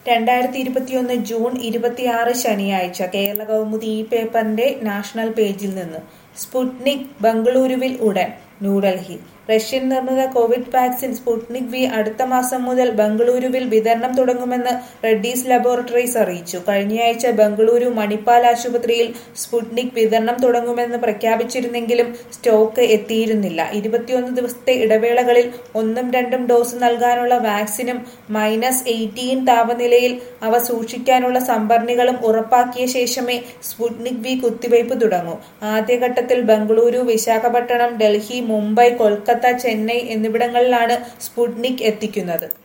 രണ്ടായിരത്തി ഇരുപത്തിയൊന്ന് ജൂൺ ഇരുപത്തിയാറ് ശനിയാഴ്ച കേരള കൗമുദി ഈ പേപ്പറിന്റെ നാഷണൽ പേജിൽ നിന്ന് സ്പുട്നിക് ബംഗളൂരുവിൽ ഉടൻ ന്യൂഡൽഹി റഷ്യൻ നിർമ്മിത കോവിഡ് വാക്സിൻ സ്പുട്നിക് വി അടുത്ത മാസം മുതൽ ബംഗളൂരുവിൽ വിതരണം തുടങ്ങുമെന്ന് റെഡ്ഡീസ് ലബോറട്ടറീസ് അറിയിച്ചു കഴിഞ്ഞയാഴ്ച ബംഗളൂരു മണിപ്പാൽ ആശുപത്രിയിൽ സ്പുട്നിക് വിതരണം തുടങ്ങുമെന്ന് പ്രഖ്യാപിച്ചിരുന്നെങ്കിലും സ്റ്റോക്ക് എത്തിയിരുന്നില്ല ഇരുപത്തിയൊന്ന് ദിവസത്തെ ഇടവേളകളിൽ ഒന്നും രണ്ടും ഡോസ് നൽകാനുള്ള വാക്സിനും മൈനസ് എയ്റ്റീൻ താപനിലയിൽ അവ സൂക്ഷിക്കാനുള്ള സംഭരണികളും ഉറപ്പാക്കിയ ശേഷമേ സ്പുട്നിക് വി കുത്തിവയ്പ് തുടങ്ങൂ ആദ്യഘട്ടത്തിൽ ബംഗളൂരു വിശാഖപട്ടണം ഡൽഹി മുംബൈ കൊൽക്കത്ത ചെന്നൈ എന്നിവിടങ്ങളിലാണ് സ്പുട്നിക് എത്തിക്കുന്നത്